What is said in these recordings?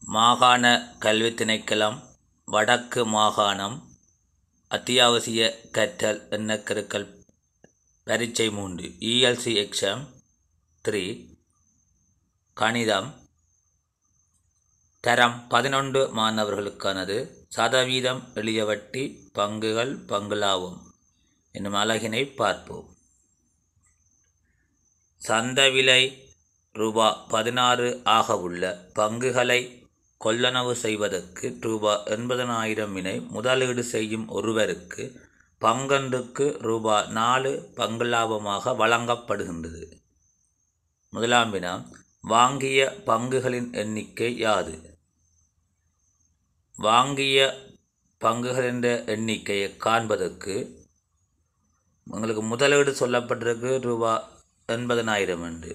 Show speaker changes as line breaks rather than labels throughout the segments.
மாகாண கல்வி திணைக்களம் வடக்கு மாகாணம் அத்தியாவசிய கற்றல் எண்ணக்கருக்கள் பரீட்சை மூன்று இஎல்சி எக்ஸாம் த்ரீ கணிதம் தரம் பதினொன்று மாணவர்களுக்கானது சதவீதம் எளிய வட்டி பங்குகள் பங்குலாவும் என்னும் அழகினை பார்ப்போம் சந்த விலை ரூபா பதினாறு ஆக உள்ள பங்குகளை கொள்ளளவு செய்வதற்கு ரூபா எண்பதனாயிரம் வினை முதலீடு செய்யும் ஒருவருக்கு பங்கொன்றுக்கு ரூபா நாலு பங்கு லாபமாக வழங்கப்படுகின்றது முதலாம் வினா வாங்கிய பங்குகளின் எண்ணிக்கை யாது வாங்கிய பங்குகளின் எண்ணிக்கையை காண்பதற்கு உங்களுக்கு முதலீடு சொல்லப்பட்டிருக்கு ரூபா எண்பதனாயிரம் என்று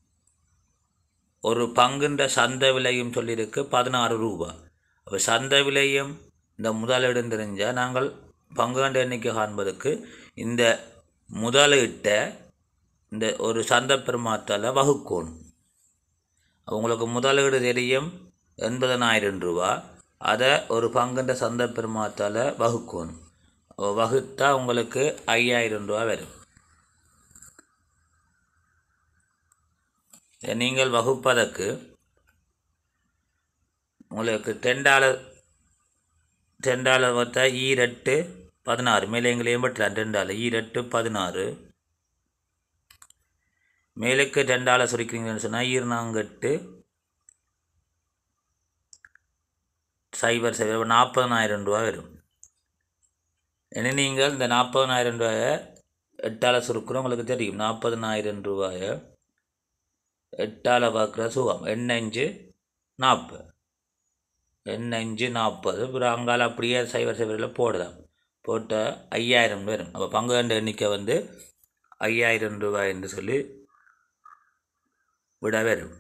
ஒரு பங்குன்ற சந்தை விலையும் சொல்லியிருக்கு பதினாறு ரூபா அப்போ சந்தை விலையும் இந்த முதலீடுன்னு தெரிஞ்சால் நாங்கள் பங்குகண்ட எண்ணிக்கை காண்பதற்கு இந்த முதலீட்டை இந்த ஒரு சந்தை பெருமாத்தால் வகுக்கணும் உங்களுக்கு முதலீடு தெரியும் எண்பதனாயிரம் ரூபா அதை ஒரு பங்குன்ற சந்தை பெருமாத்தால் வகுக்கணும் வகுத்தா உங்களுக்கு ஐயாயிரம் ரூபா வரும் நீங்கள் வகுப்பதற்கு உங்களுக்கு டென் டாலர் டென் டாலர் பார்த்தா ஈரெட்டு பதினாறு மேலே எங்களையும் பட்டலாம் டென் டாலர் ஈரெட்டு பதினாறு மேலுக்கு டென் டாலர் சுருக்கிறீங்கன்னு சொன்னால் ஈர்னாங்கெட்டு சைபர் சைபர் நாற்பதனாயிரம் ரூபா வரும் இனி நீங்கள் இந்த நாற்பதனாயிரம் ரூபாயை எட்டால் சுருக்கிறோம் உங்களுக்கு தெரியும் நாற்பதனாயிரம் ரூபாயை எட்டால் பார்க்குற சுகம் எண்ணஞ்சு நாற்பது எண்ணஞ்சு நாற்பது அப்புறம் அங்கால அப்படியே சைபர் சைபரில் போடலாம் போட்ட ஐயாயிரம் வரும் அப்போ பங்கு கண்ட எண்ணிக்கை வந்து ஐயாயிரம் ரூபாய் என்று சொல்லி விட வரும்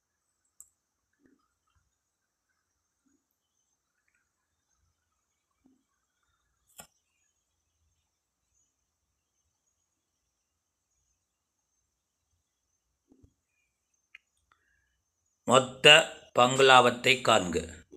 மொத்த பங்குலாபத்தை காண்க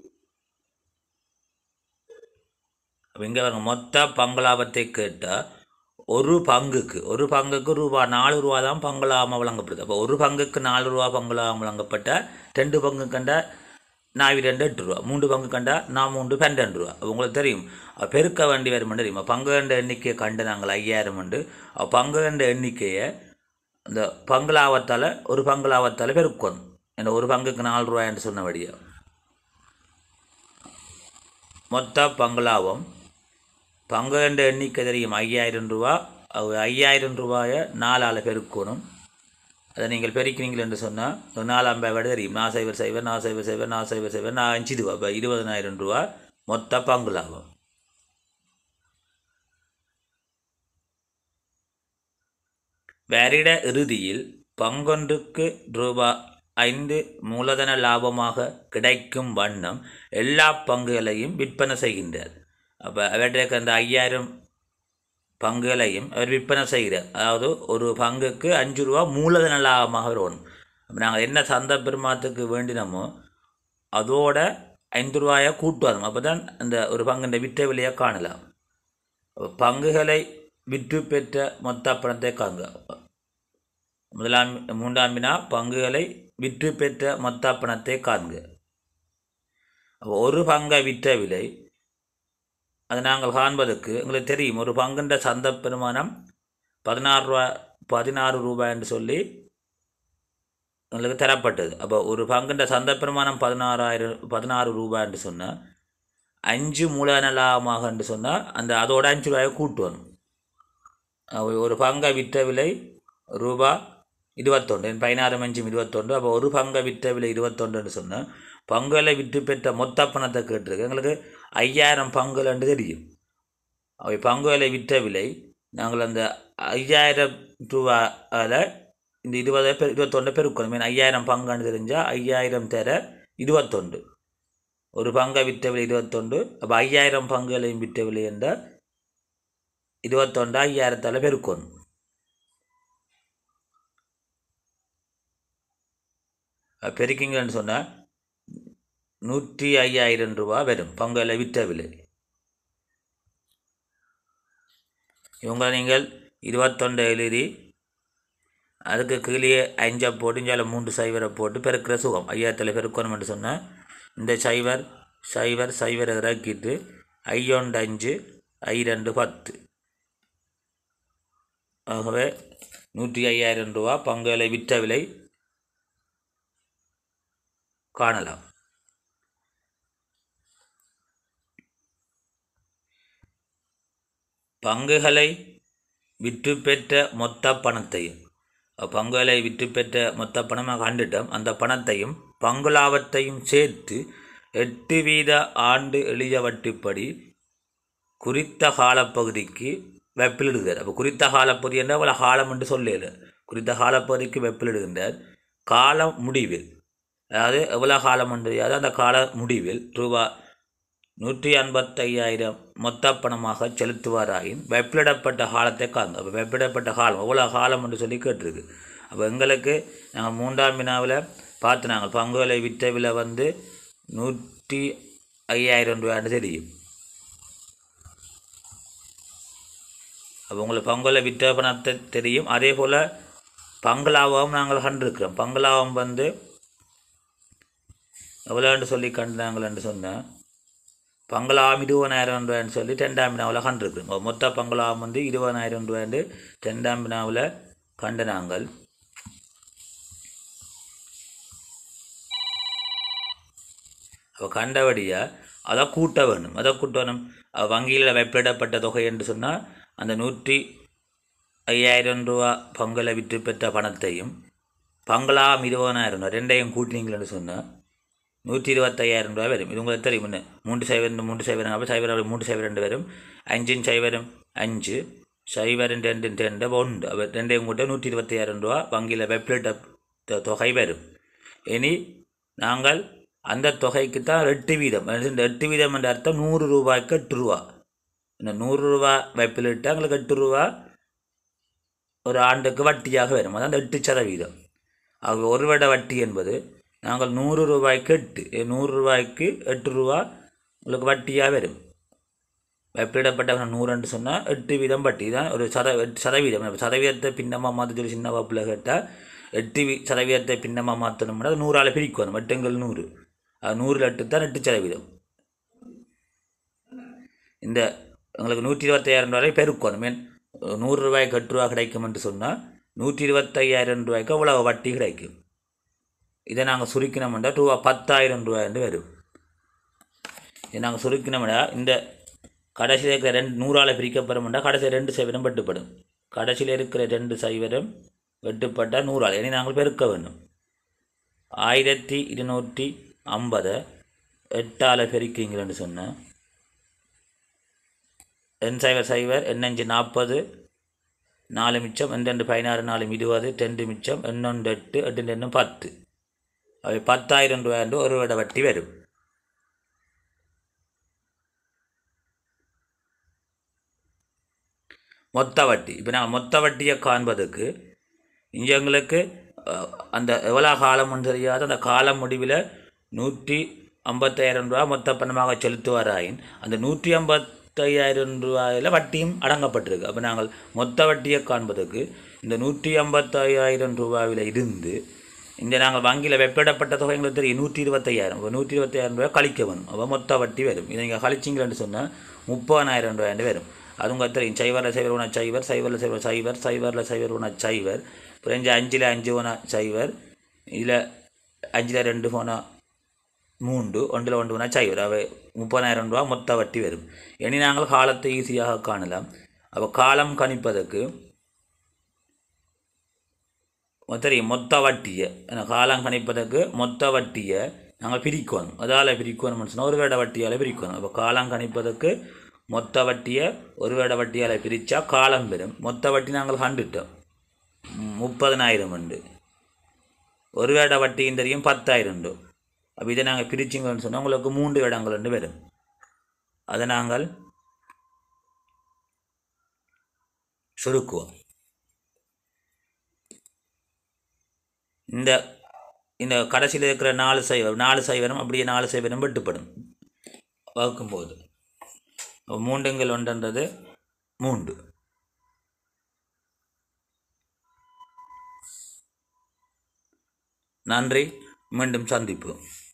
இங்கே பாருங்க மொத்த பங்குலாபத்தை கேட்டால் ஒரு பங்குக்கு ஒரு பங்குக்கு ரூபா நாலு ரூபா தான் பங்குலாபம் வழங்கப்படுது அப்போ ஒரு பங்குக்கு நாலு ரூபா பங்குலாபம் வழங்கப்பட்ட ரெண்டு பங்கு கண்டா நாவி ரெண்டு எட்டு ரூபா மூன்று பங்கு கண்டா நான் மூன்று பன்னெண்டு ரூபா உங்களுக்கு தெரியும் பெருக்க வேண்டி வருமெண்டு தெரியுமா பங்கு கண்ட எண்ணிக்கையை கண்டு நாங்கள் ஐயாயிரம் உண்டு பங்கு கண்ட எண்ணிக்கையை இந்த பங்குலாபத்தால் ஒரு பங்குலாபத்தால் பெருக்கணும் இந்த ஒரு பங்குக்கு நாலு ரூபாய் என்று சொன்னபடியா மொத்த பங்குலாபம் பங்கு என்ற எண்ணிக்கை தெரியும் ஐயாயிரம் ரூபா ஐயாயிரம் ரூபாயை நாலால் பெருக்கணும் அதை நீங்கள் பெருக்கிறீங்கள் என்று சொன்னால் நாலாம் பேவாடு தெரியும் நான் சைபர் சைபர் நான் சைபர் சைபர் நான் சைபர் சைபர் நான் அஞ்சு ரூபா இப்போ இருபதனாயிரம் ரூபா மொத்த பங்கு லாபம் வருட இறுதியில் பங்கொன்றுக்கு ரூபா ஐந்து மூலதன லாபமாக கிடைக்கும் வண்ணம் எல்லா பங்குகளையும் விற்பனை செய்கின்றார் அப்போ அவற்றுக்கு அந்த ஐயாயிரம் பங்குகளையும் அவர் விற்பனை செய்கிறார் அதாவது ஒரு பங்குக்கு அஞ்சு ரூபா மூலதன லாபமாக வரும் அப்போ நாங்கள் என்ன சந்தை பெருமாத்துக்கு வேண்டினமோ அதோட ஐந்து ரூபாயை கூட்டுவோம் அப்போ தான் அந்த ஒரு பங்குன்ற விற்ற விலையை காணலாம் பங்குகளை விற்று பெற்ற மொத்த பணத்தை காண்க முதலாம் மூன்றாம் வினா பங்குகளை விற்று பெற்ற மொத்த பணத்தை காண்க ஒரு பங்கை விற்ற விலை அது நாங்கள் காண்பதற்கு எங்களுக்கு தெரியும் ஒரு பங்குன்ற சந்த பெருமானம் பதினாறு ரூபா பதினாறு ரூபாய் என்று சொல்லி எங்களுக்கு தரப்பட்டது அப்போ ஒரு பங்குன்ற சந்த பெருமானம் பதினாறாயிரம் பதினாறு ரூபாய் என்று சொன்னால் அஞ்சு மூலதன லாபமாக என்று சொன்னால் அந்த அதோட அஞ்சு ரூபாயை கூட்டுவணும் ஒரு பங்கை விற்ற விலை ரூபா இருபத்தொன்று பதினாறு அஞ்சும் இருபத்தொன்று அப்போ ஒரு பங்கை விற்ற விலை இருபத்தொன்றுன்னு சொன்னால் பங்குகளை விற்று பெற்ற மொத்த பணத்தை கேட்டிருக்கு எங்களுக்கு ஐயாயிரம் பங்குகள் என்று தெரியும் அவை பங்குகளை விற்ற விலை நாங்கள் அந்த ஐயாயிரம் ரூபாயில் இந்த இருபதை பெரு இருபத்தொன்றை பெருக்கணும் மீன் ஐயாயிரம் பங்குன்னு தெரிஞ்சால் ஐயாயிரம் தர இருபத்தொன்று ஒரு பங்கை விற்ற விலை இருபத்தொன்று அப்போ ஐயாயிரம் பங்குகளையும் விற்ற விலை என்றால் இருபத்தொண்டு ஐயாயிரத்தால் பெருக்கணும் பெருக்கிங்கன்னு சொன்னால் நூற்றி ஐயாயிரம் ரூபா வரும் பங்குல விற்ற விலை இவங்க நீங்கள் இருபத்தொண்டு எழுதி அதுக்கு கீழே அஞ்சை போட்டு இஞ்சால மூன்று சைவரை போட்டு பெருக்கிற சுகம் ஐயாயிரத்தில் பெருக்கணும்னு சொன்னால் இந்த சைவர் சைவர் சைவரை இறக்கிட்டு ஐயொண்டு அஞ்சு ஐ ரெண்டு பத்து ஆகவே நூற்றி ஐயாயிரம் ரூபா பங்குகளை விற்ற விலை காணலாம் பங்குகளை விற்று பெற்ற மொத்த பணத்தையும் பங்குகளை விற்று பெற்ற மொத்த பணமாக கண்டுட்டோம் அந்த பணத்தையும் பங்கு லாபத்தையும் சேர்த்து எட்டு வீத ஆண்டு எளிய வட்டிப்படி குறித்த காலப்பகுதிக்கு வெப்பிலிடுகிறார் அப்போ குறித்த காலப்பகுதி என்றால் அவளை காலம் என்று சொல்லல குறித்த காலப்பகுதிக்கு வெப்பிலிடுகின்றார் காலம் முடிவில் அதாவது எவ்வளோ காலம் என்று தெரியாது அந்த கால முடிவில் ரூபா நூற்றி ஐம்பத்தையாயிரம் மொத்த பணமாக செலுத்துவாராயின் வெப்பிலிடப்பட்ட காலத்தை காங்க அப்போ வெப்பிடப்பட்ட காலம் எவ்வளோ காலம் என்று சொல்லி கேட்டிருக்கு அப்போ எங்களுக்கு நாங்கள் மூன்றாம் வினாவில் பார்த்து நாங்கள் பங்குகளை விற்ற விலை வந்து நூற்றி ஐயாயிரம் ரூபான்னு தெரியும் அப்போ உங்களுக்கு பங்குல விற்ற பணத்தை தெரியும் அதே போல் பங்களாவும் நாங்கள் கண்டிருக்கிறோம் பங்களாவும் வந்து எவ்வளோன்னு சொல்லி கண்டாங்களேன்னு சொன்னேன் பங்களாம் இருபதாயிரம் ரூபாய்ன்னு சொல்லி ரெண்டாம் வினாவில் கண்டிருக்கிறோம் மொத்த பங்களாம் வந்து இருபதாயிரம் ரூபாய்ன்னு ரெண்டாம் வினாவில் கண்டு நாங்கள் அப்போ கண்டபடியாக அதை கூட்ட வேணும் அதை கூட்டணும் வங்கியில் வைப்பிடப்பட்ட தொகை என்று சொன்னால் அந்த நூற்றி ஐயாயிரம் ரூபா பங்களை விற்று பெற்ற பணத்தையும் பங்களாம் இருபதாயிரம் ரூபா ரெண்டையும் கூட்டினீங்களேன்னு சொன்னால் நூற்றி இருபத்தையாயிரம் ரூபா வரும் இது உங்களுக்கு தெரியும் முன்ன மூன்று சைவரம் மூன்று சைவரம் அப்போ சைவரம் மூன்று சைவரம் ரெண்டு வரும் அஞ்சும் சைவரம் அஞ்சு சைவரம் ரெண்டு ரெண்டு ஒன்று அப்போ ரெண்டையும் கூட்ட நூற்றி இருபத்தையாயிரம் ரூபா வங்கியில் வெப்லெட்ட தொகை வரும் இனி நாங்கள் அந்த தொகைக்கு தான் எட்டு வீதம் இந்த எட்டு வீதம் என்ற அர்த்தம் நூறு ரூபாய்க்கு எட்டு ரூபா இந்த நூறு ரூபா வைப்பிலிட்டு எங்களுக்கு எட்டு ரூபா ஒரு ஆண்டுக்கு வட்டியாக வரும் அதான் எட்டு சதவீதம் ஆக ஒரு வருட வட்டி என்பது நாங்கள் நூறு ரூபாய்க்கு எட்டு நூறு ரூபாய்க்கு எட்டு ரூபா உங்களுக்கு வட்டியாக வரும் வைப்பிடப்பட்ட நூறுன்னு சொன்னால் எட்டு வீதம் வட்டி தான் ஒரு சத எட்டு சதவீதம் சதவீதத்தை பின்னமாக மாற்ற சொல்லி சின்ன வகுப்பில் கேட்டால் எட்டு வீ சதவீதத்தை பின்னமாக மாற்றணும்னா அது நூறால் பிரிக்கணும் எட்டுங்கள் நூறு அது நூறில் எட்டு தான் எட்டு சதவீதம் இந்த உங்களுக்கு நூற்றி இருபத்தையாயிரம் ரூபாய் பெருக்கணும் மீன் நூறு ரூபாய்க்கு எட்டு ரூபா கிடைக்கும் என்று சொன்னால் நூற்றி இருபத்தையாயிரம் ரூபாய்க்கு அவ்வளோ வட்டி கிடைக்கும் இதை நாங்கள் சுருக்கினோம்னா ரூபா பத்தாயிரம் ரூபாய் வரும் இதை நாங்கள் சுருக்கினோம்னா இந்த கடைசியில் இருக்கிற ரெண்டு நூறால் பிரிக்கப்படும்னா கடைசியில் ரெண்டு சைவரம் வெட்டுப்படும் கடைசியில் இருக்கிற ரெண்டு சைவரம் வெட்டுப்பட்டால் நூறால் இனி நாங்கள் பெருக்க வேண்டும் ஆயிரத்தி இருநூற்றி ஐம்பதை எட்டால் பெருக்கிங்கன்னு சொன்னேன் எண் சைவர் சைவர் எண்ணஞ்சு நாற்பது நாலு மிச்சம் ரெண்டு பதினாறு நாலு இருபது ரெண்டு மிச்சம் எண்ணொன்று எட்டு எட்டு ரெண்டு பத்து அவை பத்தாயிரம் ரூபாய் ஒரு விட வட்டி வரும் மொத்த வட்டி இப்போ நாங்கள் மொத்த வட்டியை காண்பதற்கு இங்கே எங்களுக்கு அந்த எவ்வளோ காலம்னு தெரியாத அந்த காலம் முடிவில் நூற்றி ஐம்பத்தாயிரம் ரூபா மொத்த பணமாக செலுத்துவாராயின் அந்த நூற்றி ஐம்பத்தையாயிரம் ரூபாயில் வட்டியும் அடங்கப்பட்டிருக்கு அப்போ நாங்கள் மொத்த வட்டியை காண்பதற்கு இந்த நூற்றி ஐம்பத்தையாயிரம் ரூபாயில் இருந்து இந்த நாங்கள் வங்கியில் வெப்பிடப்பட்ட தொகை எங்களுக்கு தெரியும் நூற்றி இருபத்தையாயிரம் இப்போ நூற்றி இருபத்தையாயிரம் ரூபாய் கழிக்க வேணும் அப்போ மொத்த வட்டி வரும் இதை நீங்கள் கழிச்சிங்களேன்னு சொன்னால் முப்பதாயிரம் ரூபாய் வரும் அது உங்களுக்கு தெரியும் சைவரில் சைவர் ஒன்றா சைவர் சைவரில் சைவர் சைவர் சைவரில் சைவர் ஒன்றா சைவர் புரிஞ்சு அஞ்சில் அஞ்சு போனா சைவர் இதில் அஞ்சில் ரெண்டு போனால் மூன்று ஒன்றில் ஒன்று போனால் சைவர் அவை முப்பதாயிரம் ரூபா மொத்த வட்டி வரும் இனி நாங்கள் காலத்தை ஈஸியாக காணலாம் அப்போ காலம் கணிப்பதற்கு தெரியும் மொத்த வட்டியை காலம் கணிப்பதற்கு மொத்த வட்டியை நாங்கள் பிரிக்கணும் அதால் பிரிக்கணும்னு சொன்னால் ஒரு வேட வட்டியால் பிரிக்கணும் அப்போ காலம் கணிப்பதற்கு மொத்த வட்டியை ஒரு வேட வட்டியால் பிரித்தா காலம் பெறும் மொத்த வட்டி நாங்கள் கண்டுட்டோம் முப்பதனாயிரம் உண்டு ஒரு வேட வட்டியும் தெரியும் பத்தாயிரம் உண்டு அப்போ இதை நாங்கள் பிரிச்சிங்கன்னு சொன்னால் உங்களுக்கு மூன்று இடங்கள் ரெண்டு வரும் அதை நாங்கள் சுருக்குவோம் இந்த இந்த கடைசியில் இருக்கிற நாலு சைவம் நாலு சைவனம் அப்படியே நாலு சைவனம் வெட்டுப்படும் வகுக்கும்போது அப்ப மூண்டுங்கள் ஒன்றுன்றது மூண்டு நன்றி மீண்டும் சந்திப்போம்